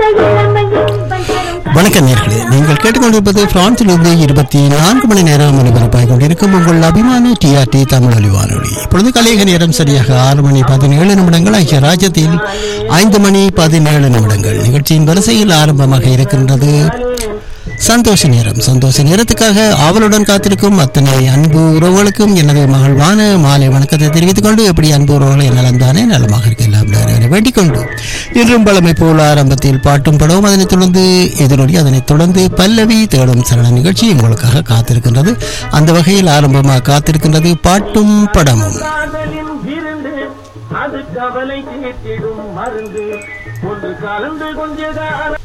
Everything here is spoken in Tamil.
வணக்கம் நேர்களே நீங்கள் கேட்டுக்கொண்டிருப்பது பிரான்சிலிருந்து இருபத்தி நான்கு மணி நேரம் ஒலிபரப்பாக கொண்டிருக்கும் உங்கள் அபிமான டிஆர்டி தமிழ் ஒலி வானொலி இப்பொழுது கலைக நேரம் சரியாக ஆறு மணி பதினேழு நிமிடங்கள் ஆகிய ராஜ்யத்தில் ஐந்து மணி பதினேழு நிமிடங்கள் நிகழ்ச்சியின் வரிசையில் ஆரம்பமாக இருக்கின்றது சந்தோஷ நேரம் சந்தோஷ நேரத்துக்காக ஆவலுடன் காத்திருக்கும் அத்தனை அன்பு உறவுகளுக்கும் எனது மகள்வான மாலை வணக்கத்தை தெரிவித்துக் கொண்டு எப்படி அன்பு உறவுகளை நலந்தானே நலமாக இருக்கலாம் என வேண்டிக் கொண்டு இன்றும் பழமை போல ஆரம்பத்தில் பாட்டும் படவும் அதனைத் தொடர்ந்து எதிரொலி அதனைத் தொடர்ந்து பல்லவி தேடும் சரண நிகழ்ச்சி உங்களுக்காக காத்திருக்கின்றது அந்த வகையில் ஆரம்பமாக காத்திருக்கின்றது பாட்டும் படமும் காதலின் விருந்து அது கவலை தீர்த்திடும் மருந்து ஒன்று கலந்து கொஞ்ச காலம்